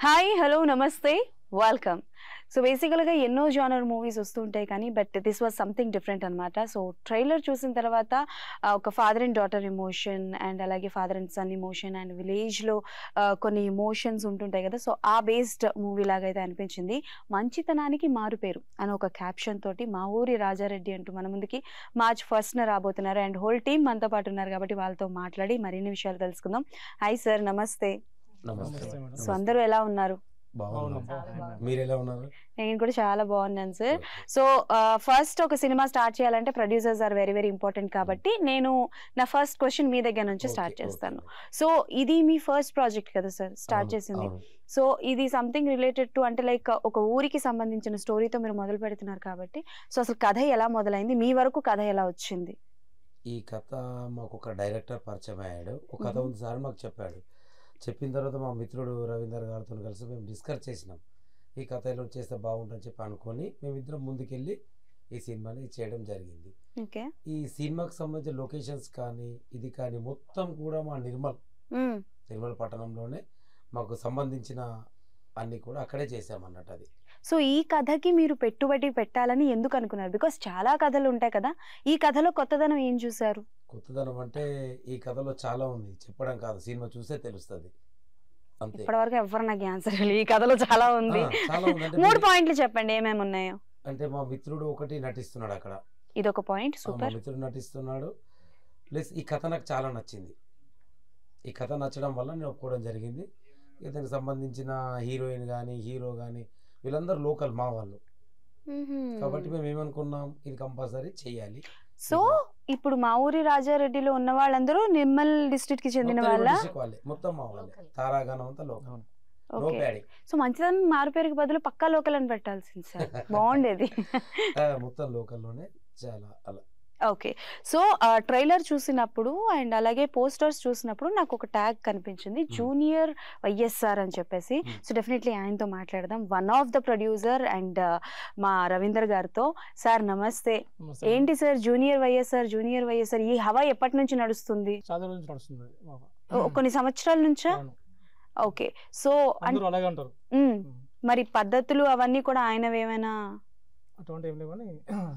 Hi hello namaste welcome so బేసికల్గా ఎన్నో genre movies వస్తుంటాయి కానీ but this was something different అనమాట సో ట్రైలర్ చూసిన తర్వాత ఆ, ఒక father and daughter emotion and అలాగే father and son emotion and విలేజ్లో కొన్ని ఎమోషన్స్ ఉంటుంటాయి కదా సో ఆ బేస్డ్ మూవీ లాగా అయితే అనిపించింది మంచితనానికి మారు పేరు అని ఒక క్యాప్షన్ తోటి మా ఊరి రాజారెడ్డి అంటూ మన ముందుకి మార్చ్ ఫస్ట్న రాబోతున్నారు అండ్ హోల్ టీమ్ మనతో పాటు ఉన్నారు కాబట్టి వాళ్ళతో మాట్లాడి మరిన్ని విషయాలు తెలుసుకుందాం హాయ్ సార్ నమస్తే నమస్తే నమస్తే మేడం. సో అందరూ ఎలా ఉన్నారు బాగున్నాం బాగున్నాం. మీరు ఎలా ఉన్నారు నేను కూడా చాలా బాగున్నాను సార్ సో ఫస్ట్ ఒక సినిమా స్టార్ట్ చేయాలంటే producers are very very important కాబట్టి నేను నా ఫస్ట్ క్వశ్చన్ మీ దగ్గర నుంచి స్టార్ట్ చేస్తాను సో ఇది మీ ఫస్ట్ ప్రాజెక్ట్ కదా సార్ స్టార్ట్ చేసింది సో ఇది సంథింగ్ రిలేటెడ్ టు అంటే లైక్ ఒక ఊరికి సంబంధించిన స్టోరీతో మీరు మొదలు పెడుతున్నారు కాబట్టి సో అసలు కథ ఎలా మొదలైంది మీ వరకు కథ ఎలా వచ్చింది ఈ కథ మాకు ఒక డైరెక్టర్ పరిచయం అయ్యాడు ఒక కథ మ్మ్. ఉంది సార్ మాకు చెప్పాడు చెప్పిన తర్వాత మా మిత్రుడు రవీందర్ గారితో కలిసి మేము డిస్కస్ చేసినాం ఈ కథ ఇలా చేస్తే బాగుంటుందని చెప్పి అనుకొని మేమిద్దరం ముందుకెళ్ళి ఈ సినిమాని చేయడం జరిగింది ఓకే ఈ సినిమాకి సంబంధించిన లొకేషన్స్ కానీ ఇది కానీ మొత్తం కూడా మా నిర్మల్ నిర్మల్ పట్టణంలోనే మాకు సంబంధించిన అన్ని కూడా అక్కడే చేసామన్నట్టు అది సో ఈ కథకి మీరు పెట్టుబడి పెట్టాలని ఎందుకు అనుకున్నారు బికాస్ చాలా కథలు ఉంటాయి కదా ఈ కథలో కొత్తదనం ఏం చూసారు కొత్తదనం అంటే ఈ కథలో చాలా ఉంది చెప్పడం కాదు సినిమా చూసే తెలుస్తుంది అంతే ఇప్పటివరకు ఎవరు నాకు ఆన్సర్ ఈ కథలో చాలా ఉంది ఆ, చాలా ఉంది అంటే మూడు మీ- పాయింట్లు చెప్పండి ఏమేమి ఉన్నాయో అంటే మా మిత్రుడు ఒకటి నటిస్తున్నాడు అక్కడ ఇది ఒక పాయింట్ ఆ, మా సూపర్ మిత్రుడు నటిస్తున్నాడు ప్లస్ ఈ కథ నాకు చాలా నచ్చింది ఈ కథ నచ్చడం వల్ల నేను ఒప్పుకోవడం జరిగింది ఇక దానికి సంబంధించిన హీరోయిన్ కానీ హీరో కానీ వీళ్ళందరూ లోకల్ మా వాళ్ళు కాబట్టి మేము ఏమనుకున్నాం ఇది కంపల్సరీ చేయాలి సో ఇప్పుడు మా ఊరి రాజారెడ్డిలో ఉన్న వాళ్ళందరూ నిర్మల్ డిస్ట్రిక్ట్ కి చెందిన మొత్తం వాళ్ళ district వాళ్ళే మొత్తం మా వాళ్ళే తారాగణం అంతా local no okay padding so మంచిదనం మారు పేరుకి బదులు పక్కా లోకల్ అని పెట్టాల్సింది సార్ బాగుండేది మొత్తం లోకల్లోనే చాలా అలా ఓకే సో ట్రైలర్ చూసినప్పుడు అండ్ అలాగే పోస్టర్స్ చూసినప్పుడు నాకు ఒక ట్యాగ్ కనిపించింది జూనియర్ వైఎస్ఆర్ అని చెప్పేసి Hmm. సో డెఫినెట్లీ ఆయనతో మాట్లాడదాం one of the producer and మా రవీందర్ గారితో సార్ నమస్తే నమస్తే. ఏంటి sir junior YSR junior YSR ఈ హవా ఎప్పటి నుంచి నడుస్తుంది చాలా రోజుల నుంచి నడుస్తుంది మాకు. ఓ- కొన్ని సంవత్సరాల నుంచా అవును. ఓకే సో అన్- అందరూ అలాగే అంటారు మ్, ఉమ్. మరి పద్ధతులు అవన్నీ కూడా ఆయనవి ఏమైనా అటువంటి ఏం లేవు కానీ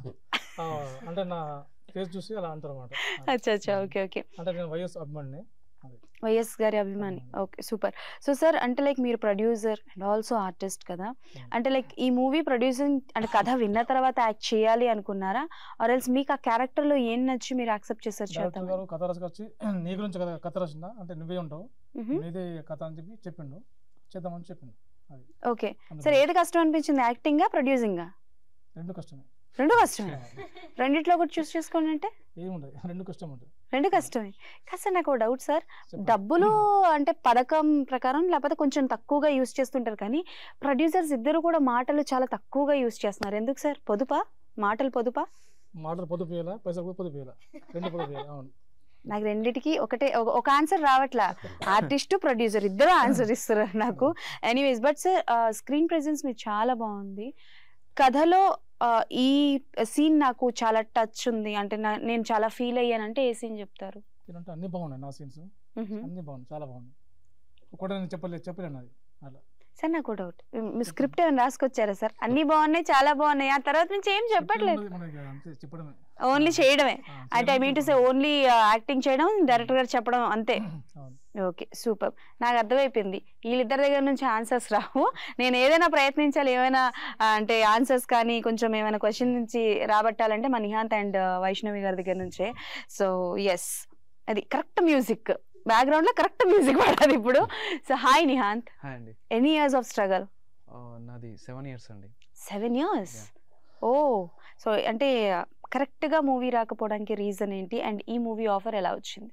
ఆ, అంటే నా ఫేస్ చూసి అలా అంటారు అనమాట అచ్చా అచ్చా ఓకే ఓకే అంటే నేను వైఎస్ అభిమాని వైఎస్ గారి అభిమాని ఓకే సూపర్ సో సార్ అంటే లైక్ మీరు ప్రొడ్యూసర్ అండ్ ఆల్సో ఆర్టిస్ట్ కదా అంటే లైక్ ఈ మూవీ ప్రొడ్యూసింగ్ అంటే కథ విన్న తర్వాత యాక్ట్ చేయాలి అనుకున్నారా ఆర్ ఎల్స్ మీకు ఆ క్యారెక్టర్ లో ఏం నచ్చి మీరు యాక్సెప్ట్ చేశారు డైరెక్టర్ చేద్దాం గారు కథ రాసుకొచ్చి నీ గురించి కథ కథ రాసిందా అంటే నువ్వే ఉంటావు నీదే కథ అని చెప్పి చెప్పిండు చేద్దామని చెప్పిండు అది ఓకే అందులో సార్ ఏది కష్టం అనిపించింది యాక్టింగా ప్రొడ్యూసింగా రెండు కష్టమే రెండు కష్టమే రెండిట్లో ఒకటి చూస్ చేసుకోండి అంటే ఏముండదు రెండు కష్టం ఉంటుంది రెండు కష్టమే కాదు సార్ నాకు డౌట్ సార్ చెప్పండి. డబ్బులు అంటే పథకం ప్రకారం లేకపోతే కొంచెం తక్కువగా యూస్ చేస్తుంటారు కానీ ప్రొడ్యూసర్స్ ఇద్దరు కూడా మాటలు చాలా తక్కువగా యూస్ చేస్తున్నారు ఎందుకు సార్ పొదుపా మాటలు పొదుపా మాటలు పొదుపు వేయాలా పైసలు కూడా పొదుపు వేయాలా రెండు పొదుపు వేయాలి అవును నాకు రెండిటికి ఒకటే ఒక- ఒక ఆన్సర్ రావట్లా ఆర్టిస్ట్ ప్రొడ్యూసర్ ఇద్దరు ఆన్సర్ ఇస్తున్నారు నాకు anyways but sir screen presence మీరు చాలా బాగుంది కథలో ఆ, ఈ సీన్ నాకు చాలా టచ్ ఉంది అంటే నా- నేను చాలా ఫీల్ అయ్యానంటే ఏ సీన్ చెప్తారు ఏంటంటే అన్ని బాగున్నాయి నా సీన్స్ మ్హూ. అన్ని బాగున్నాయి చాలా బాగున్నాయి ఒకటి నేను చెప్పలేదు చెప్పలేను అది అలా సార్ నాకు డౌట్ మీ స్క్రిప్ట్ ఏమైనా రాసుకొచ్చారా సార్ అన్ని బాగున్నాయి చాలా బాగున్నాయి ఆ తర్వాత నుంచి ఏం చెప్పట్లేదు చెప్పేది మనకి అంతే చెప్పడమే ఓన్లీ చేయడమే ఆ, అంటే I mean to say only acting చేయడం డైరెక్టర్ గారు చెప్పడం అంతే అవును. ఓకే సూపర్ నాకు అర్థమైపోయింది వీళ్ళిద్దరి దగ్గర నుంచి ఆన్సర్స్ రావు నేను ఏదైనా ప్రయత్నించాలి ఏమైనా ఆ, అంటే ఆన్సర్స్ కానీ కొంచెం ఏమైనా క్వశ్చన్ నుంచి రాబట్టాలంటే మా నిహాంత్ అండ్ వైష్ణవి గారి దగ్గర నుంచే సో ఎస్ అది కరెక్ట్ మ్యూజిక్ బ్యాక్గ్రౌండ్ లో కరెక్ట్ మ్యూజిక్ పడాలి ఇప్పుడు సో హాయ్ నిహాంత్ హాయ్ అండి ఎనీ ఇయర్స్ ఆఫ్ స్ట్రగల్ ఆ, నాది సెవెన్ ఇయర్స్ అండి సెవెన్ ఇయర్స్ ఓ సో అంటే కరెక్ట్ గా మూవీ రాకపోవడానికి రీజన్ ఏంటి అండ్ ఈ మూవీ ఆఫర్ ఎలా వచ్చింది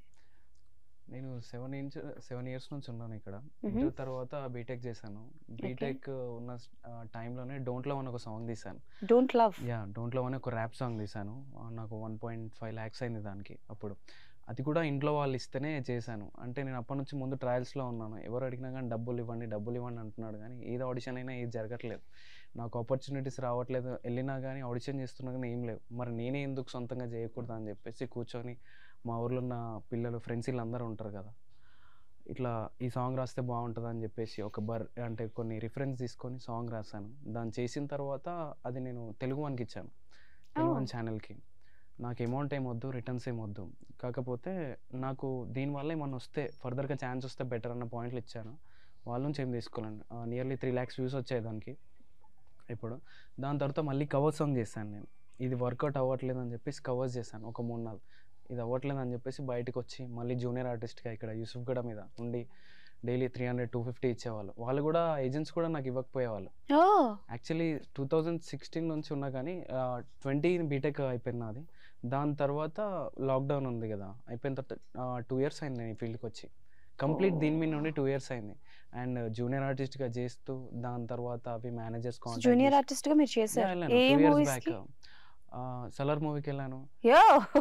నేను సెవెన్ ఇంచ్ సెవెన్ ఇయర్స్ నుంచి ఉన్నాను ఇక్కడ మ్హూ. ఇంటర్ తర్వాత బీటెక్ చేశాను బీటెక్ ఉన్న టైంలోనే డోంట్ లవ్ అని ఒక సాంగ్ తీశాను don't love ya don't love అని ఒక ర్యాప్ సాంగ్ తీశాను ఆ, నాకు వన్ పాయింట్ ఫైవ్ ల్యాక్స్ అయింది దానికి అప్పుడు అది కూడా ఇంట్లో వాళ్ళు ఇస్తేనే చేశాను అంటే నేను అప్పటి నుంచి ముందు ట్రయల్స్లో ఉన్నాను ఎవరు అడిగినా కానీ డబ్బులు ఇవ్వండి డబ్బులు ఇవ్వండి అంటున్నాడు కానీ ఏది ఆడిషన్ అయినా ఏది జరగట్లేదు నాకు ఆపర్చునిటీస్ రావట్లేదు వెళ్ళినా కానీ ఆడిషన్ చేస్తున్నా కానీ ఏం లేవు మరి నేనే ఎందుకు సొంతంగా చేయకూడదు అని చెప్పేసి కూర్చొని మా ఊర్లో ఉన్న పిల్లలు ఫ్రెండ్స్ వీళ్ళందరూ ఉంటారు కదా ఇట్లా ఈ సాంగ్ రాస్తే బాగుంటుంది అని చెప్పేసి ఒక బర్ అంటే కొన్ని రిఫరెన్స్ తీసుకొని సాంగ్ రాశాను దాన్ని చేసిన తర్వాత అది నేను తెలుగు వన్కి ఇచ్చాను తెలుగు Oh. వన్ ఛానల్కి నాకు అమౌంట్ ఏం వద్దు రిటర్న్స్ ఏం వద్దు కాకపోతే నాకు దీనివల్ల ఏమన్నా వస్తే ఫర్దర్గా ఛాన్స్ వస్తే బెటర్ అన్న పాయింట్లు ఇచ్చాను వాళ్ళ నుంచి ఏం తీసుకోవాలండి నియర్లీ త్రీ ల్యాక్స్ వ్యూస్ వచ్చాయి దానికి ఇప్పుడు దాని తర్వాత మళ్ళీ కవర్ సాంగ్ చేశాను నేను ఇది వర్కౌట్ అవ్వట్లేదు అని చెప్పేసి కవర్స్ చేశాను ఒక మూడు నాలుగు ఇది అవ్వట్లేదు అని చెప్పేసి బయటకు వచ్చి మళ్ళీ జూనియర్ ఆర్టిస్ట్గా ఇక్కడ యూసుఫ్ గడ మీద ఉండి daily three hundred two fifty ఇచ్చేవాళ్ళు వాళ్ళు కూడా ఏజెంట్స్ కూడా నాకు ఇవ్వకపోయేవాళ్ళు ఓ యాక్చువల్లీ టూ థౌజండ్ సిక్స్టీన్ నుంచి ఉన్నా కానీ ట్వంటీ బీటెక్ అయిపోయింది నాది దాని తర్వాత లాక్డౌన్ ఉంది కదా అయిపోయిన తర్వాత టూ ఇయర్స్ అయింది నేను ఈ ఫీల్డ్కి వచ్చి కంప్లీట్ దీని మీద నుండి టూ ఇయర్స్ అయింది అండ్ జూనియర్ ఆర్టిస్ట్గా చేస్తూ దాని తర్వాత అవి మేనేజర్స్ జూనియర్ ఆర్టిస్ట్ గా మీరు చేశారు ఏ మూవీస్ కి సలార్ మూవీకి వెళ్ళాను యో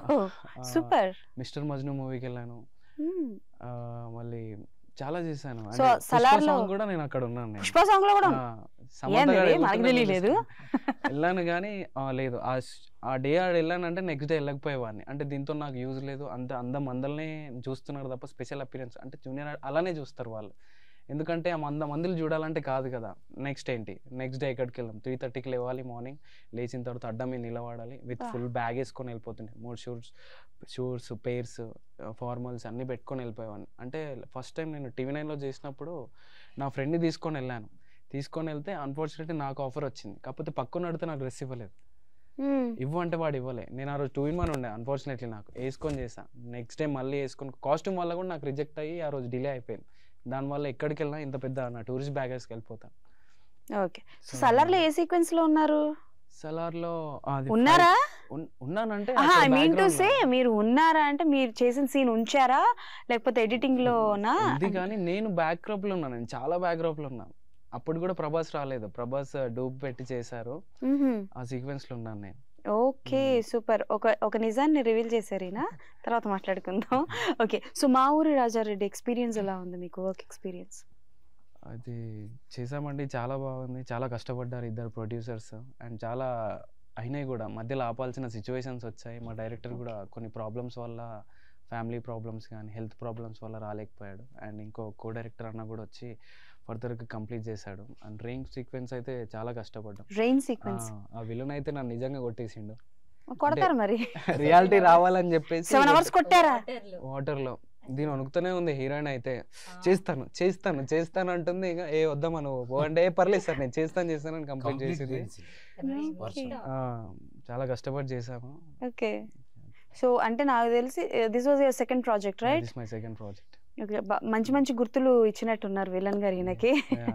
సూపర్ మిస్టర్ మజ్ను మూవీకి వెళ్ళాను ఆ, మళ్ళీ చాలా చేశాను So, అంటే పుష్ప సలార్లో- song కూడా నేను అక్కడ ఉన్నాను నేను. పుష్ప సాంగ్ లో కూడా ఆ, సమంత ఏంది గారు ఇది? మనకు వెళ్తున్నారు తెలియలేదు. చూస్తే. వెళ్ళాను కానీ ఆ, లేదు ఆ స్- ఆ డే ఆడ వెళ్ళానంటే నెక్స్ట్ డే వెళ్ళకపోయేవాడిని అంటే దీంతో నాకు యూజ్ లేదు అంత అంద మందల్నే చూస్తున్నారు తప్ప స్పెషల్ అపీరెన్స్ అంటే జూనియర్ అలానే చూస్తారు వాళ్ళు ఎందుకంటే ఆ మంద మందులు చూడాలంటే కాదు కదా నెక్స్ట్ ఏంటి నెక్స్ట్ డే ఎక్కడికి వెళ్దాం త్రీ థర్టీకి లేవాలి మార్నింగ్ లేచిన తర్వాత అడ్డం మీద నిలబడాలి విత్ Ah. ఫుల్ బ్యాగ్ వేసుకొని వెళ్ళిపోతుండే మూడు షూస్ షూస్ పేర్స్ ఫార్మల్స్ అన్నీ పెట్టుకొని వెళ్ళిపోయేవాడిని అంటే ఫస్ట్ టైం నేను టీవీ నైన్లో చేసినప్పుడు నా ఫ్రెండ్ని తీసుకొని వెళ్ళాను తీసుకొని వెళ్తే అన్ఫార్చునేట్లీ నాకు ఆఫర్ వచ్చింది కాకపోతే పక్కన అడిగితే నాకు డ్రెస్ ఇవ్వలేదు ఇవ్వు అంటే వాడు ఇవ్వలే నేను ఆ రోజు టూ ఇన్ వన్ ఉండే అన్ఫార్చునేట్లీ నాకు వేసుకొని చేశాను నెక్స్ట్ టైం మళ్ళీ వేసుకొని కాస్ట్యూమ్ వల్ల కూడా నాకు రిజెక్ట్ అయ్యి ఆ రోజు డిలే అయిపోయింది దానివల్ల ఎక్కడికి వెళ్ళినా ఇంత పెద్ద నా టూరిస్ట్ బ్యాగేజ్కి వెళ్ళిపోతాను ఓకే సలార్ లో ఏ సీక్వెన్స్ లో ఉన్నారు సలార్లో అది ఉన్నారా fight- ఉన్- ఉన్నానంటే ఐ అక్కడ మీన్ టు background సే లో. మీరు ఉన్నారా అంటే మీరు చేసిన సీన్ ఉంచారా లేకపోతే ఎడిటింగ్ లోనా ఉంది కానీ నేను బ్యాక్ లో ఉన్నాను నేను చాలా బ్యాక్ లో ఉన్నాను అప్పుడు కూడా ప్రభాస్ రాలేదు ప్రభాస్ డూప్ పెట్టి చేశారు ఆ సీక్వెన్స్ లో ఉన్నాను నేను ఓకే మ్మ్. సూపర్ ఒక ఒక నిజాన్ని రివీల్ చేశారు ఈయన తర్వాత మాట్లాడుకుందాం ఓకే సో మా ఊరి రాజారెడ్డి ఎక్స్పీరియన్స్ ఎలా ఉంది మీకు వర్క్ ఎక్స్పీరియన్స్ అది చేసామండి చాలా బాగుంది చాలా కష్టపడ్డారు ఇద్దరు ప్రొడ్యూసర్స్ అండ్ చాలా అయినాయి కూడా మధ్యలో ఆపాల్సిన సిచ్యువేషన్స్ వచ్చాయి మా డైరెక్టర్ కూడా కొన్ని ప్రాబ్లమ్స్ వల్ల ఫ్యామిలీ ప్రాబ్లమ్స్ కానీ హెల్త్ ప్రాబ్లమ్స్ వల్ల రాలేకపోయాడు అండ్ ఇంకో కో డైరెక్టర్ అన్న కూడా వచ్చి ఫర్దర్గా కంప్లీట్ చేశాడు అండ్ రేంజ్ సీక్వెన్స్ అయితే చాలా కష్టపడ్డాం రెయిన్ ఆ, సీక్వెన్స్ ఆ విలన్ అయితే నన్ను నిజంగా కొట్టేసిండు కొడతారు మరి రియాలిటీ రావాలని చెప్పేసి సెవెన్ అవర్స్ కొట్టారా వాటర్లో దీని వణుకుతూనే ఉంది హీరోయిన్ అయితే చేస్తాను చేస్తాను చేస్తాను అంటుంది ఇక ఏ వద్దామా నువ్వు పో అంటే "ఏ, పర్లేదు సార్ నేను చేస్తాను చేస్తాను అని కంప్లీట్ కంప్లీట్ చేసింది చేసి వర్షం. ఆ, చాలా కష్టపడి చేసాము ఓకే సో అంటే నాకు తెలిసి this was your second project right this my second project okay మంచి మంచి గుర్తులు ఇచ్చినట్టున్నారు విలన్ గారు ఈయనకి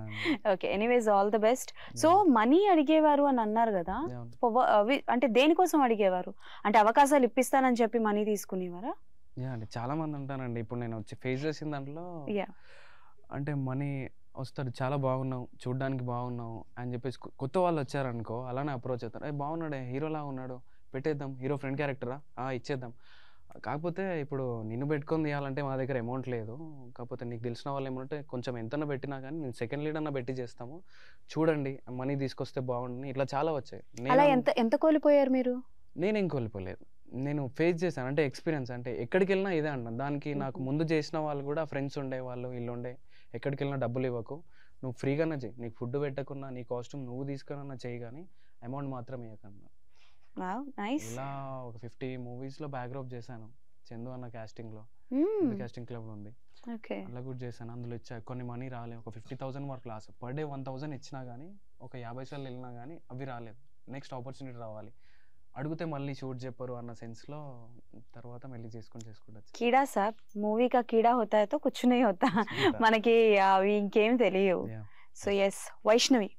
okay anyways all the best so money అడిగేవారు అని అన్నారు కదా So, వ- అవి- అంటే దేనికోసం అడిగేవారు అంటే అవకాశాలు ఇప్పిస్తానని చెప్పి మనీ తీసుకునేవారా యా అండి చాలా మంది ఉంటానండి ఇప్పుడు నేను వచ్చి ఫేస్ చేసిన దాంట్లో Yeah. అంటే మనీ వస్తాడు చాలా బాగున్నావు చూడ్డానికి బాగున్నావు అని చెప్పేసి కొ- కొత్త వాళ్ళు వచ్చారనుకో అలానే అప్రోచ్ అవుతారు ఏ బాగున్నాడే హీరోలా ఉన్నాడు పెట్టేద్దాం హీరో ఫ్రెండ్ క్యారెక్టరా ఇచ్చేద్దాం కాకపోతే ఇప్పుడు నిన్ను పెట్టుకొని తీయాలంటే మా దగ్గర అమౌంట్ లేదు కాకపోతే నీకు తెలిసిన వాళ్ళు ఏమంటే కొంచెం ఎంతన్నా పెట్టినా కానీ నేను సెకండ్ లీడ్ అన్న పెట్టి చేస్తాము చూడండి మనీ తీసుకొస్తే బాగుంటుంది ఇట్లా చాలా వచ్చాయి అలా నేను- ఎంత ఎంత కోల్పోయారు మీరు నేనేం కోల్పోలేదు నేను ఫేస్ చేశాను అంటే ఎక్స్పీరియన్స్ అంటే ఎక్కడికి వెళ్ళినా ఇదే అన్న దానికి నాకు Mhm. ముందు చేసిన వాళ్ళు కూడా ఫ్రెండ్స్ ఉండే వాళ్ళు వీళ్ళు ఉండే ఎక్కడికి వెళ్ళినా డబ్బులు ఇవ్వకు నువ్వు ఫ్రీగానే చేయి నీకు ఫుడ్ పెట్టకున్నా నీ కాస్ట్యూమ్ నువ్వు తీసుకున్నా చేయి కానీ అమౌంట్ మాత్రం ఇవ్వకన్నా వావ్ నైస్ ఇలా ఒక ఫిఫ్టీ మూవీస్లో బ్యాక్డ్రాప్ చేశాను చందు అన్న casting లో కాస్టింగ్ క్లబ్ ఉంది ఓకే అలా కూడా చేశాను అందులో ఇచ్చా కొన్ని మనీ రాలేదు ఒక ఫిఫ్టీ థౌసండ్ వరకు loss per day one thousand ఇచ్చినా కానీ ఒక యాభై సార్లు వెళ్ళినా కానీ అవి రాలేదు నెక్స్ట్ ఆపర్చునిటీ రావాలి అడిగితే మళ్ళీ షూట్ చెప్పరు అన్న సెన్స్లో తర్వాత మళ్ళీ చేసుకొని చేసుకుంటచ్చు కీడా సార్ మూవీ కా కీడా హోతా హై తో కుచ్ नहीं होता మనకి అవి ఇంకేం తెలియవు Yeah. సో ఎస్ వైష్ణవి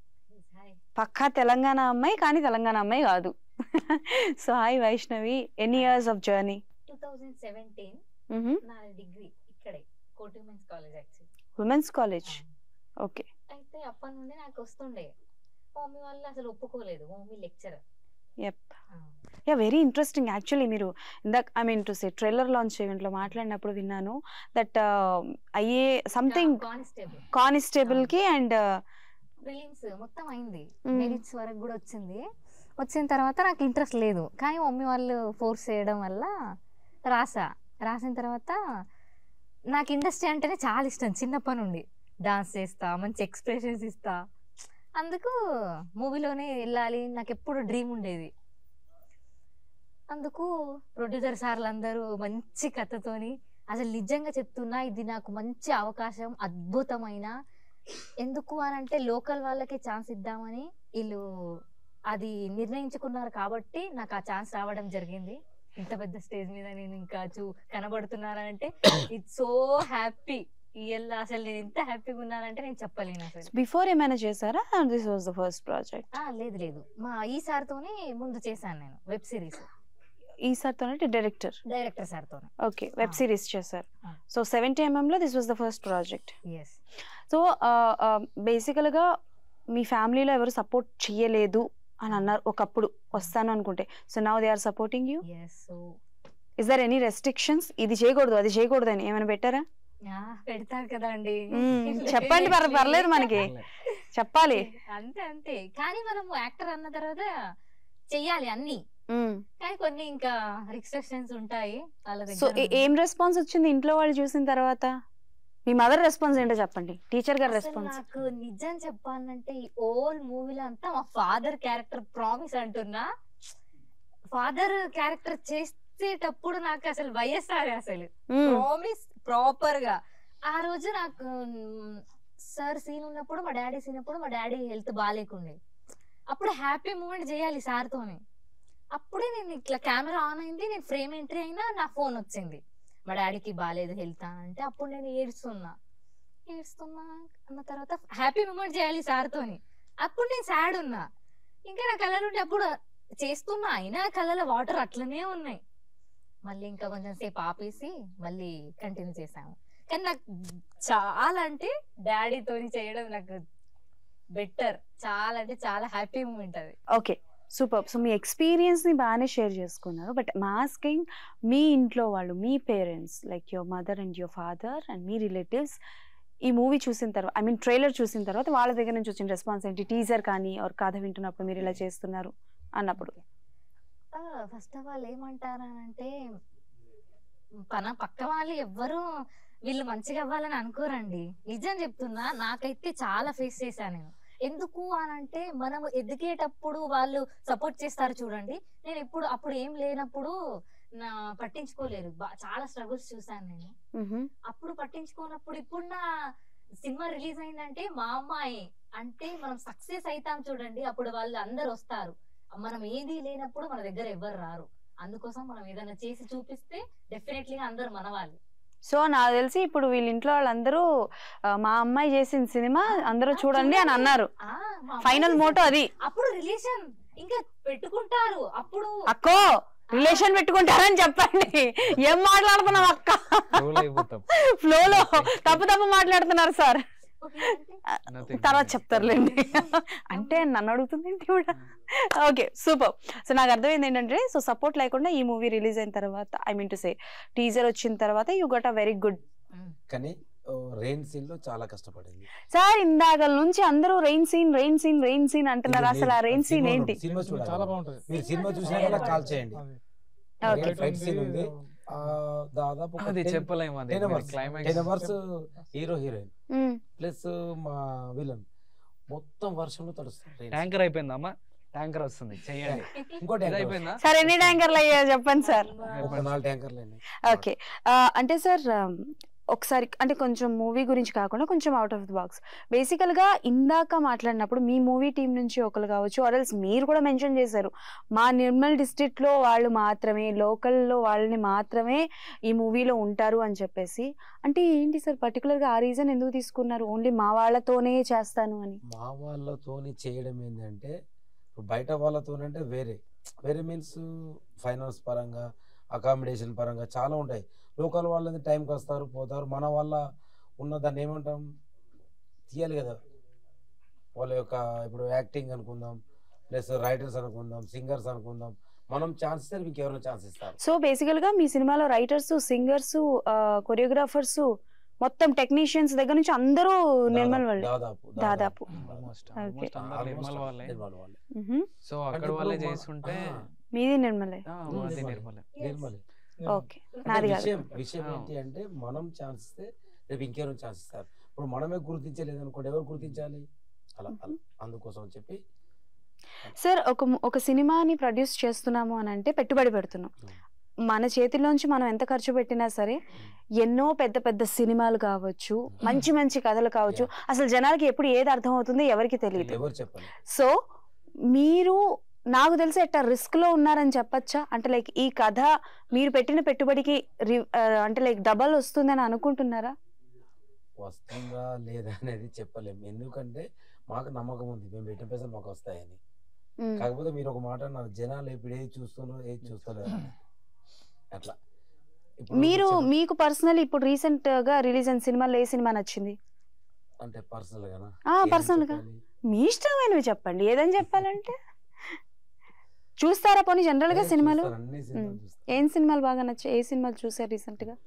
పక్కా తెలంగాణ అమ్మాయి కానీ తెలంగాణ అమ్మాయి కాదు సో హాయ్ వైష్ణవి ఎన్ని years of journey two thousand seventeen నా డిగ్రీ ఇక్కడే Koti women's college actually women's college okay అయితే అప్పటి నుండి నాకు వస్తుండే మా మమ్మీ వాళ్ళు అసలు ఒప్పుకోలేదు మా మమ్మీ లెక్చరర్ ఎప్ యా వెరీ ఇంట్రెస్టింగ్ యాక్చువల్లీ మీరు ఇందాక I mean to say trailer launch ఈవెంట్లో మాట్లాడినప్పుడు విన్నాను దట్ అయ్యే సంథింగ్ కానిస్టేబుల్ కానిస్టేబుల్ కి అండ్ ప్రిలిమ్స్ మొత్తం అయింది Mm. మెరిట్స్ వరకు కూడా వచ్చింది వచ్చిన తర్వాత నాకు ఇంట్రెస్ట్ లేదు కానీ మమ్మీ వాళ్ళు ఫోర్స్ చేయడం వల్ల రాసా రాసిన తర్వాత నాకు ఇండస్ట్రీ అంటేనే చాలా ఇష్టం చిన్నప్పటి నుండి డాన్స్ చేస్తా మంచి ఎక్స్ప్రెషన్స్ ఇస్తా అందుకు మూవీలోనే వెళ్ళాలి నాకు ఎప్పుడు డ్రీమ్ ఉండేది అందుకు ప్రొడ్యూసర్ సార్లు అందరూ మంచి కథతోని అసలు నిజంగా చెప్తున్నా ఇది నాకు మంచి అవకాశం అద్భుతమైన ఎందుకు అని అంటే లోకల్ వాళ్ళకి ఛాన్స్ ఇద్దామని వీళ్ళు అది నిర్ణయించుకున్నారు కాబట్టి నాకు ఆ ఛాన్స్ రావడం జరిగింది ఇంత పెద్ద స్టేజ్ మీద నేను ఇంకా చూ కనబడుతున్నానంటే ఇట్స్ సో హ్యాపీ ఇయల్ల అసలు నేను ఎంత హ్యాపీగా ఉన్నానంటే నేను చెప్పలేను అసలు బిఫోర్ ఏమైనా చేశారా this was the first project ఆ, లేదు లేదు మా ఈ సార్తోనే ముందు చేశాను నేను వెబ్ సిరీస్ ఈ సార్తో డైరెక్టర్ డైరెక్టర్ సార్తోనే ఓకే వెబ్ Ah. సిరీస్ చేశారు Ah. సో సెవెంటీ ఎంఎంలో this was the first project yes so బేసికల్గా మీ ఫ్యామిలీలో ఎవరు సపోర్ట్ చేయలేదు అని అన్నారు ఒకప్పుడు వస్తాను అనుకుంటే so now they are supporting you yes so is there any restrictions ఇది చేయకూడదు అది చేయకూడదు అని ఏమైనా పెట్టారా పెడతారు కదా అండి మ్మ్. చెప్పండి పర్- పర్లేదు మనకి చెప్పాలి అంతే అంతే కానీ మనము యాక్టర్ అన్న తర్వాత చెయ్యాలి అన్ని మ్మ్. కానీ కొన్ని ఇంకా రిస్ట్రిక్షన్స్ ఉంటాయి వాళ్ళ సో దగ్గర ఏ- ఏం రెస్పాన్స్ వచ్చింది ఇంట్లో వాళ్ళు చూసిన తర్వాత మీ మదర్ రెస్పాన్స్ ఏంటో చెప్పండి టీచర్ గారి అసలు రెస్పాన్స్ నాకు నిజం చెప్పాలంటే ఈ ఓల్డ్ మూవీలో అంతా మా ఫాదర్ క్యారెక్టర్ ప్రామిస్ అంటున్నా ఫాదర్ క్యారెక్టర్ చేసేటప్పుడు నాకు అసలు వైఎస్ఆర్ అసలు ప్రామిస్ ప్రాపర్ గా ఆ రోజు నాకు సార్ సీన్ ఉన్నప్పుడు మా డాడీ సీన్ ఉన్నప్పుడు మా డాడీ హెల్త్ బాగాలేకుండే అప్పుడు హ్యాపీ మూమెంట్ చేయాలి సార్ తోని అప్పుడే నేను ఇట్లా కెమెరా ఆన్ అయింది నేను ఫ్రేమ్ ఎంట్రీ అయినా నా ఫోన్ వచ్చింది మా డాడీకి బాగాలేదు హెల్త్ అని అంటే అప్పుడు నేను ఏడుస్తున్నా ఏడుస్తున్నా అన్న తర్వాత హ్యాపీ మూమెంట్ చేయాలి సార్ తోని అప్పుడు నేను సాడ్ ఉన్నా ఇంకా నా కళ్ళ నుండి అప్పుడు చేస్తున్నా అయినా కళ్ళలో వాటర్ అట్లనే ఉన్నాయి మళ్ళీ ఇంకా కొంచెం సేపు ఆపేసి మళ్ళీ కంటిన్యూ చేసాము కానీ నాకు చాలా అంటే డాడీతోని చేయడం నాకు బెటర్ చాలా అంటే చాలా హ్యాపీ మూమెంట్ అది ఓకే సూపర్ సో మీ ఎక్స్పీరియన్స్ ని బాగానే షేర్ చేసుకున్నారు బట్ మాస్కింగ్ మీ ఇంట్లో వాళ్ళు మీ parents like your mother and your father and మీ రిలేటివ్స్ ఈ మూవీ చూసిన తర్వాత ఐ మీన్ ట్రైలర్ చూసిన తర్వాత వాళ్ళ దగ్గర నుంచి వచ్చిన రెస్పాన్స్ ఏంటి టీజర్ కానీ ఆర్ కథ వింటున్నప్పుడు మీరు ఇలా చేస్తున్నారు అన్నప్పుడు ఫస్ట్ ఆఫ్ ఆల్ ఏమంటారంటే పన పక్క వాళ్ళు ఎవ్వరు వీళ్ళు మంచిగా అవ్వాలని అనుకోరండి నిజం చెప్తున్నా నాకైతే చాలా ఫేస్ చేశాను నేను ఎందుకు అని అంటే మనం ఎదిగేటప్పుడు వాళ్ళు సపోర్ట్ చేస్తారు చూడండి నేను ఎప్పుడు అప్పుడు ఏం లేనప్పుడు నా పట్టించుకోలేరు బా- చాలా స్ట్రగుల్స్ చూసాను నేను మ్హూ. అప్పుడు పట్టించుకోనప్పుడు ఇప్పుడు నా సినిమా రిలీజ్ అయిందంటే మా అమ్మాయి అంటే మనం సక్సెస్ అవుతాం చూడండి అప్పుడు వాళ్ళు అందరు వస్తారు మనం ఏది లేనప్పుడు మన దగ్గర ఎవ్వరు రారు అందుకోసం మనం ఏదైనా చేసి చూపిస్తే డెఫినెట్లీ అందరు మన వాళ్ళు సో నాకు తెలిసి ఇప్పుడు వీళ్ళ ఇంట్లో వాళ్ళందరూ ఆ, మా అమ్మాయి చేసిన సినిమా అందరూ ఆ, చూడండి అని చూడండి. అన్నారు ఆ, మా అమ్మాయి ఫైనల్ చేసిన- మోటో అది అప్పుడు రిలేషన్ ఇంకా పెట్టుకుంటారు అప్పుడు అక్కో రిలేషన్ పెట్టుకుంటారని చెప్పండి ఏం మాట్లాడుతున్నాం అక్క Flow లో అయిపోతాం ఫ్లోలో తప్పు తప్పు మాట్లాడుతున్నారు సార్ ఓకే అంటే Nothing. తర్వాత చెప్తారులేండి అంటే నన్ను అడుగుతుంది ఏంటి కూడా ఓకే సూపర్ సో నాకు అర్థమైంది ఏంటంటే సో సపోర్ట్ లేకుండా ఈ మూవీ రిలీజ్ అయిన తర్వాత I mean to say teaser వచ్చిన తర్వాత you got a very good um, కానీ రెయిన్ సీన్ లో చాలా కష్టపడింది సార్ ఇందాక నుంచి అందరూ rain scene rain scene rain scene అంటున్నారు ఇది అసలు ఆ మీరు రెయిన్ సీన్ సినిమా ఏంటి సినిమా చూడాలి చాలా బాగుంటది మీరు సినిమా చూసినాక నాకు కాల్ చేయండి అది. ఓకే Right, right scene ఉంది. ఆ, దాదాపు ఒక అది 10 చెప్పలేము అది 10 hours. Climax 10 hours hero heroine మ్మ్. ప్లస్ మా విలన్ మొత్తం వర్షంలో తడుస్తారు rain. ట్యాంకర్ అయిపోయిందమ్మా ట్యాంకర్ వస్తుంది చెయ్యండి ఇంకోటి ఇది అయిపోయిందా సార్ ఎన్ని ట్యాంకర్లు అయ్యాయో చెప్పండి సార్ ఒక నాలుగు ట్యాంకర్లు అయినాయి ఓకే ఆ, అంటే సార్ ఆ, ఒకసారి అంటే కొంచెం మూవీ గురించి కాకుండా కొంచెం అవుట్ ఆఫ్ ది బాక్స్ బేసికల్గా ఇందాక మాట్లాడినప్పుడు మీ మూవీ టీం నుంచి ఒకరు కావచ్చు ఆర్ఎల్స్ మీరు కూడా మెన్షన్ చేశారు మా నిర్మల్ డిస్ట్రిక్ట్లో వాళ్ళు మాత్రమే లోకల్లో వాళ్ళని మాత్రమే ఈ మూవీలో ఉంటారు అని చెప్పేసి అంటే ఏంటి సార్ పర్టికులర్గా ఆ రీజన్ ఎందుకు తీసుకున్నారు ఓన్లీ మా వాళ్ళతోనే చేస్తాను అని మా వాళ్ళతోని చేయడం ఏంటంటే ఇప్పుడు బయట వాళ్ళతోనంటే వేరే వేరే మీన్స్ ఫైనాన్స్ పరంగా అకామిడేషన్ పరంగా చాలా ఉంటాయి లోకల్ వాళ్ళది టైంకి వస్తారు పోతారు మన వల్ల ఉన్న దాన్ని ఏమంటాం తీయాలి కదా వాళ్ళ యొక్క ఇప్పుడు యాక్టింగ్ అనుకుందాం ప్లస్ రైటర్స్ అనుకుందాం సింగర్స్ అనుకుందాం మనం ఛాన్స్ ఇస్తే మీకు ఎవరైనా ఛాన్స్ ఇస్తారు సో బేసికల్గా మీ సినిమాలో రైటర్స్ సింగర్స్ కొరియోగ్రాఫర్స్ మొత్తం టెక్నీషియన్స్ దగ్గర నుంచి అందరూ నిర్మల్ వాళ్ళే దాదాపు దాదాపు. Almost Okay. ఆల్మోస్ట్ అందరు నిర్మల్ వాళ్ళే నిర్మల్ వాళ్ళే మ్హూ. సో అంటే అక్కడ ఇప్పుడు వాళ్ళే మా- చేస్తుంటే ఆ, మీది నిర్మలే ఆ, ఉమ్, మాది నిర్మల్. నిర్మలే నిర్మలే ఓకే నాది కాదు విషయం విషయం ఆ. ఏంటి అంటే మనం ఛాన్స్ ఇస్తే రేపు ఇంకెవరు ఛాన్స్ ఇస్తారు ఇప్పుడు మనమే గుర్తించలేదు అనుకోండి ఎవరు గుర్తించాలి అలా అలా అందుకోసం అని చెప్పి సార్ ఒక ము- ఒక సినిమాని ప్రొడ్యూస్ చేస్తున్నాము అని అంటే పెట్టుబడి పెడుతున్నాం మన చేతిలోంచి మనం ఎంత ఖర్చు పెట్టినా సరే ఎన్నో పెద్ద పెద్ద సినిమాలు కావచ్చు మంచి మంచి కథలు కావచ్చు అసలు జనాలకి ఎప్పుడు ఏది అర్థం అవుతుందో ఎవరికి తెలియదు ఎవరు చెప్పాలి సో మీరు నాకు తెలిసి ఎట్టా రిస్క్ లో ఉన్నారని చెప్పచ్చా అంటే లైక్ ఈ కథ మీరు పెట్టిన పెట్టుబడికి రి- ఆ, అంటే లైక్ డబల్ వస్తుందని అనుకుంటున్నారా వస్తుందా లేదా అనేది చెప్పలేము ఎందుకంటే మాకు నమ్మకం ఉంది మేము పెట్టిన పైసలు మాకు వస్తాయని మ్మ్. కాకపోతే మీరు ఒక మాట అన్నారు జనాలు ఇప్పుడు ఏది చూస్తున్నారు ఏది చూస్తలేరు అని. అట్లా ఇప్పుడు మీరు చెప్ప- మీకు పర్సనల్ ఇప్పుడు రీసెంట్ గా రిలీజ్ అయిన సినిమాలో ఏ సినిమా నచ్చింది అంటే పర్సనల్ గానా ఆ ఏం పర్సనల్ గా చెప్పాలి? మీ ఇష్టమైనవి చెప్పండి ఏదని చెప్పాలంటే చూస్తారా పోనీ జనరల్ గా నేను సినిమాలు చూస్తాను, అన్ని సినిమాలు మ్మ్. చూస్తాను. ఏం సినిమాలు బాగా నచ్చాయి ఏ సినిమాలు చూసారు రీసెంట్ గా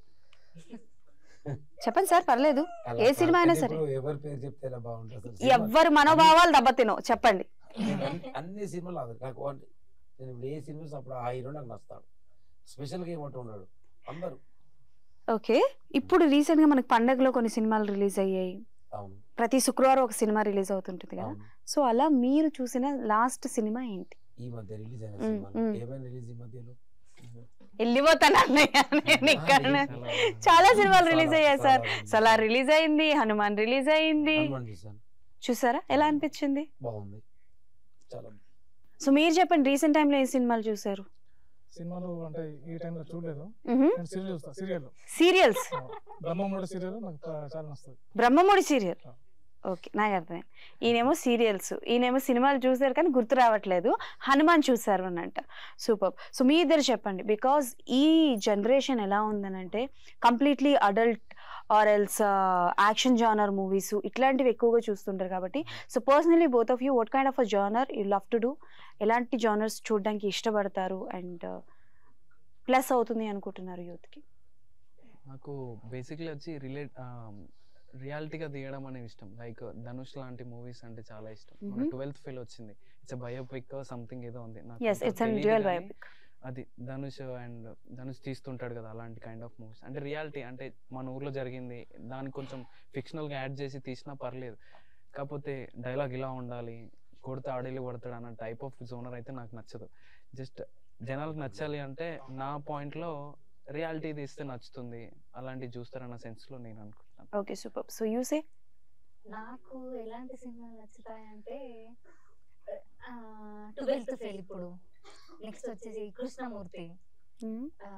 చెప్పండి సార్ పర్లేదు అలా ఏ సినిమా అయినా కాకపోతే సరే. ఇప్పుడు ఎవరి పేరు చెప్తే ఎలా బాగుంటుంది అసలు సినిమా- ఎవ్వరు మనోభావాలు దెబ్బతినో చెప్పండి నేను అన్ని- అన్ని సినిమాలు అది నాకు అంటే నేను ఇప్పుడు ఏ సినిమా చూసినా అప్పుడు ఆ హీరో నాకు నచ్చుతాడు స్పెషల్ గా ఏమంటూ ఉన్నాడు అందరూ ఓకే ఇప్పుడు రీసెంట్ గా మనకి పండగలో కొన్ని సినిమాలు రిలీజ్ అయ్యాయి అవును ప్రతి శుక్రవారం ఒక సినిమా రిలీజ్ అవుతుంటుంది కదా అవును సో అలా మీరు చూసిన లాస్ట్ సినిమా ఏంటి ఈ మధ్య రిలీజ్ అయిన మ్మ్, సినిమాలు మ్మ్. ఏమైనా రిలీజ్ ఈ మధ్యలో వెళ్ళిపోతాను అన్నయ్య నేను ఇక్కడనే చాలా సినిమాలు రిలీజ్ అయ్యాయి సార్ సలార్ రిలీజ్ అయింది హనుమాన్ రిలీజ్ అయింది హనుమాన్ చూశాను చూసారా ఎలా అనిపించింది బాగుంది చాలా సో మీరు చెప్పండి రీసెంట్ టైంలో ఏ సినిమాలు చూసారు సినిమాలు అంటే ఈ టైంలో చూడలేదు మ్హూ. నేను సీరియల్ చూస్తా సీరియల్ సీరియల్స్ బ్రహ్మముడి సీరియల్ నాకు చా- చాలా నస్తుంది బ్రహ్మముడి సీరియల్ ఆ. ఓకే నాకు అర్థమైంది ఈయనేమో సీరియల్స్ ఈయనేమో సినిమాలు చూసారు కానీ గుర్తు రావట్లేదు హనుమాన్ చూసారు అని అంట సూపర్ సో మీ ఇద్దరు చెప్పండి బికాజ్ ఈ జనరేషన్ ఎలా ఉందనంటే completely adult or else action genre movies ఇట్లాంటివి ఎక్కువగా చూస్తుంటారు కాబట్టి so personally both of you what kind of a genre you love to do ఎలాంటి జానర్స్ చూడడానికి ఇష్టపడతారు అండ్ ప్లస్ అవుతుంది అనుకుంటున్నారు యూత్కి నాకు బేసిక్లీ వచ్చి రిలేట్ రియాలిటీగా తీయడం అనేది ఇష్టం లైక్ ధనుష్ లాంటి మూవీస్ అంటే చాలా ఇష్టం మన Mhm. ట్వెల్త్ ఫెయిల్ వచ్చింది ఇట్స్ బయోపిక్ సంథింగ్ ఏదో ఉంది నాకు ఎస్ అంత ఇట్స్ అన్ తెలీదు డ్యూయల్ కానీ బయోపిక్ అది ధనుష్ అండ్ ధనుష్ తీస్తుంటాడు కదా అలాంటి కైండ్ ఆఫ్ మూవీస్ అంటే రియాలిటీ అంటే మన ఊర్లో జరిగింది దానికి కొంచెం ఫిక్షనల్గా యాడ్ చేసి తీసినా పర్లేదు కాకపోతే డైలాగ్ ఇలా ఉండాలి కొడితే ఆడేళ్ళు కొడతాడు అన్న టైప్ ఆఫ్ జోనర్ అయితే నాకు నచ్చదు జస్ట్ జనాలకు నచ్చాలి అంటే నా పాయింట్లో రియాలిటీ తీస్తే నచ్చుతుంది అలాంటివి చూస్తారన్న సెన్స్లో నేను అనుకుంటున్నాను okay super so you say నాకు ఎలాంటి సినిమాలు నచ్చుతాయంటే ట్వెల్త్ ఫెయిల్ ఇప్పుడు నెక్స్ట్ వచ్చేసి కృష్ణమూర్తి ఆ,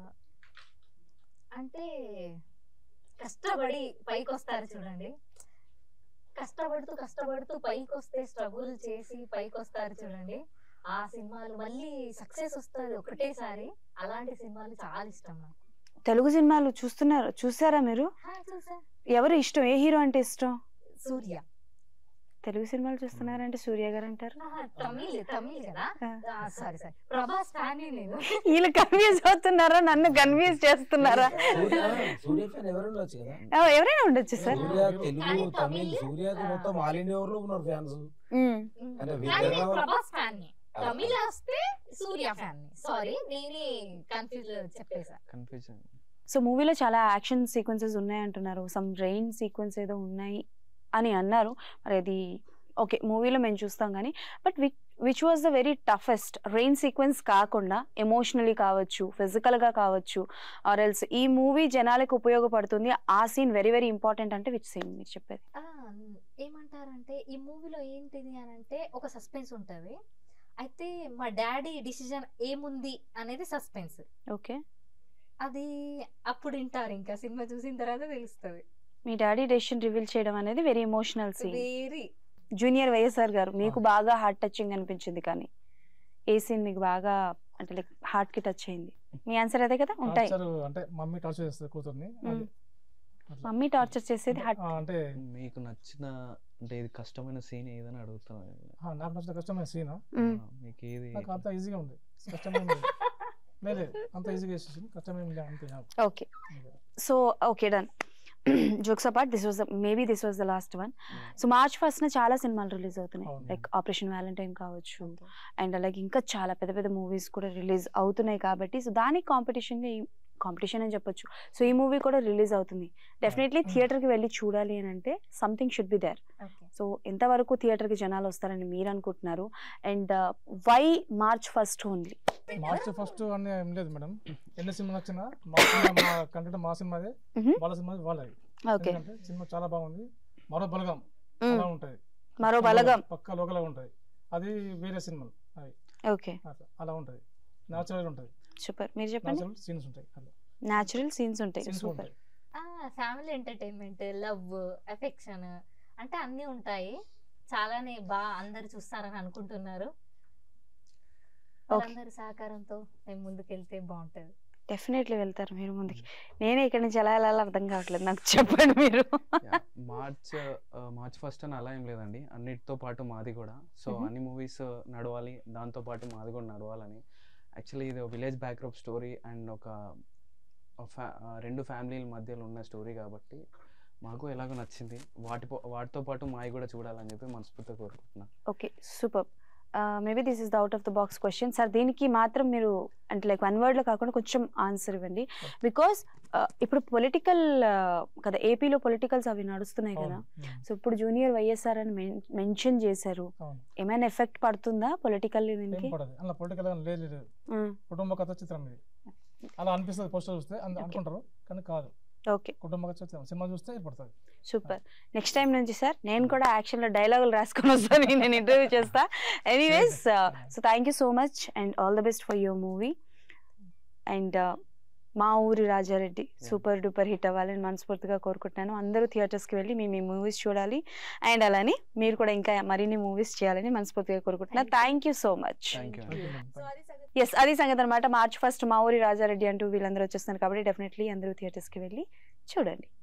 అంటే కష్టపడి పైకి వస్తారు చూడండి కష్టపడుతూ కష్టపడుతూ పైకి వస్తే స్ట్రగుల్ చేసి పైకి వస్తారు చూడండి ఆ సినిమాలు మళ్ళీ సక్సెస్ వస్తుంది ఒకటేసారి అలాంటి సినిమాలు చాలా ఇష్టం నాకు తెలుగు సినిమాలు చూస్తున్నారు చూసారా మీరు హా, చూసా ఎవరు ఇష్టం ఏ హీరో అంటే ఇష్టం సూర్య తెలుగు సినిమాలు చూస్తున్నారంటే సూర్య గారు అంటారు ఆహా, తమిళ్ తమిళ్ కదా ఆ. సారీ సారీ ప్రభాస్ ఫ్యాన్ నేను వీళ్ళు కన్ఫ్యూజ్ అవుతున్నారా నన్ను కన్ఫ్యూజ్ చేస్తున్నారా సూర్య సూర్య ఫ్యాన్ ఎవరు ఉండొచ్చు కదా ఆ, ఎవరైనా ఉండొచ్చు సార్ సూర్య తెలుగు కానీ తమిళ్ తమిళ్, సూర్యకి ఆ, మొత్తం ఆల్ ఇండియా లో ఉన్నారు ఫ్యాన్స్ మ్మ్. అంటే కానీ వీళ్ళ నేను ప్రభాస్ ఫ్యాన్ తమిళ వస్తే సూర్య ఫ్యాన్ సారీ నేనే కన్ఫ్యూజ్ చెప్పేసా కన్ఫ్యూజన్ సో మూవీలో చాలా యాక్షన్ సీక్వెన్సెస్ ఉన్నాయి అంటున్నారు సమ్ రెయిన్ సీక్వెన్స్ ఏదో ఉన్నాయి అని అన్నారు మరి అది ఓకే మూవీలో మేము చూస్తాం కానీ but which which was the very toughest rain sequence కాకుండా ఎమోషనలీ కావచ్చు ఫిజికల్గా కావచ్చు ఆర్ ఎల్స్ ఈ మూవీ జనాలకు ఉపయోగపడుతుంది ఆ సీన్ వెరీ వెరీ ఇంపార్టెంట్ అంటే విచ్ సీన్ మీరు చెప్పేది ఆ, ఏమంటారంటే ఈ మూవీలో ఏంటిది అని అంటే ఒక సస్పెన్స్ ఉంటది అయితే మా డాడీ డిసిజన్ ఏముంది అనేది సస్పెన్స్ ఓకే అది అప్పుడు వింటారు ఇంకా సినిమా చూసిన తర్వాత తెలుస్తుంది మీ డాడీ డెసిషన్ రివీల్ చేయడం అనేది very emotional scene very junior YSR గారు మీకు బాగా హార్ట్ టచింగ్ అనిపించింది కానీ ఏ సీన్ మీకు బాగా అంటే లైక్ హార్ట్ కి టచ్ అయింది మీ ఆన్సర్ అదే కదా ఉంటాయి టార్చర్ అంటే మమ్మీ టార్చర్ చేస్తుంది కూతుర్ని అది. అట్లా. మమ్మీ టార్చర్ చేసేది హార్ట్ ఆ, అంటే మీకు నచ్చిన అంటే ఇది కష్టమైన సీన్ ఏదని అడుగుతున్నాను ఆ, నాకు నచ్చిన కష్టమైన సీన్ మ్మ్. ఆ, మీకు ఏది నాకు అంత ఈజీగా ఉంది కష్టమైన లేదు అంత ఈజీగా చేసేసి కష్టమైన అంతే okay so okay done jokes apart this was maybe this was the last one so March first చాలా సినిమాలు రిలీజ్ అవుతున్నాయి అవును. లైక్ ఆపరేషన్ వ్యాలంటైన్ కావచ్చు అండ్ అలాగే ఇంకా చాలా పెద్ద పెద్ద మూవీస్ కూడా రిలీజ్ అవుతున్నాయి కాబట్టి సో దానికి కాంపిటీషన్గా ఈ కాంపిటీషన్ అని చెప్పొచ్చు సో ఈ మూవీ కూడా రిలీజ్ అవుతుంది డెఫినెట్లీ థియేటర్కి వెళ్ళి చూడాలి అని అంటే something should be there okay so ఎంతవరకు థియేటర్కి జనాలు వస్తారని మీరు అనుకుంటున్నారు and why March first only March first అని ఏం లేదు మేడం ఎన్ని సినిమాలు వచ్చినా మా సినిమా మా కంటే మా సినిమాదే Mhm. వాళ్ళ సినిమా వాళ్ళది ఓకే ఎందుకంటే సినిమా చాలా బాగుంది మరో బలగం అలా ఉంటది మరో బలగం పక్క లోకల్ ఉంటది అది వేరే సినిమాలు అవి ఓకే అట్లా అలా ఉంటది న్యాచురల్ ఉంటది సూపర్ మీరు చెప్పండి న్యాచురల్ సీన్స్ ఉంటాయి అలా న్యాచురల్ సీన్స్ ఉంటాయి సీన్స్ సూపర్ ఉంటాయి ఫ్యామిలీ ఎంటర్టైన్మెంట్ లవ్ ఎఫెక్షన్ అంటే అన్నీ ఉంటాయి చాలానే బాగా అందరు చూస్తారని అనుకుంటున్నారు వాళ్ళందరి సహకారంతో మేము ముందుకెళ్తే బాగుంటది డెఫినెట్లీ వెళ్తారు మీరు ముందుకి నేనే ఇక్కడి నుంచి ఎలా వెళ్ళాలో అర్థం కావట్లేదు నాకు చెప్పండి మీరు మార్చ్ మార్చ్ ఫస్ట్ అని అలా ఏం లేదండి అన్నిటితో పాటు మాది కూడా సో Mhm. అన్ని మూవీస్ నడవాలి దాంతో పాటు మాది కూడా నడవాలని యాక్చువల్లీ ఇది విలేజ్ బ్యాక్డ్రాప్ స్టోరీ అండ్ ఒక ఒక fa- ఆ, రెండు ఫ్యామిలీల మధ్యలో ఉన్న స్టోరీ కాబట్టి మాకు ఎలాగో నచ్చింది వాటి పో- వాటితో పాటు మావి కూడా చూడాలని చెప్పి మనస్ఫూర్తిగా కోరుకుంటున్నాను okay super maybe this is the out of the box question sir దీనికి మాత్రం మీరు అంటే లైక్ వన్ వర్డ్లో కాకుండా కొంచెం ఆన్సర్ ఇవ్వండి బికాస్ ఇప్పుడు పొలిటికల్ కదా ఏపీలో పొలిటికల్స్ అవి నడుస్తున్నాయి కదా అవును. ఉమ్. సో ఇప్పుడు జూనియర్ వైఎస్ఆర్ అని మెన్షన్ చేశారు అవును ఏమైనా ఎఫెక్ట్ పడుతుందా పొలిటికల్ ఏం దీనికి పడదు అలా పొలిటికల్ లేదు లేదు మ్మ్. కుటుంబ కథ చిత్రం ఇది అలా అనిపిస్తుంది పోస్టర్ చూస్తే అంద- అనుకుంటారు కానీ కాదు ఓకే కుటుంబ కథ చిత్రం సినిమా చూస్తే పడుతుంది సూపర్ నెక్స్ట్ టైం నుంచి సార్ నేను కూడా యాక్షన్లో డైలాగులు రాసుకొని వస్తాను నేను ఇంటర్వ్యూ చేస్తా anyways so thank you so much and all the best for your movie and మా ఊరి రాజారెడ్డి సూపర్ డూపర్ హిట్ అవ్వాలని మనస్ఫూర్తిగా కోరుకుంటున్నాను అందరూ థియేటర్స్కి వెళ్ళి మీ మీ మూవీస్ చూడాలి అండ్ అలానే మీరు కూడా ఇంకా మరిన్ని మూవీస్ చేయాలని మనస్ఫూర్తిగా కోరుకుంటున్నాను thank you so much thank you thank you madam yes అది సంగతి అనమాట మార్చ్ ఫస్ట్ మా ఊరి రాజారెడ్డి అంటూ వీళ్ళందరూ వచ్చేస్తున్నారు కాబట్టి డెఫినెట్లీ అందరూ థియేటర్స్కి వెళ్ళి చూడండి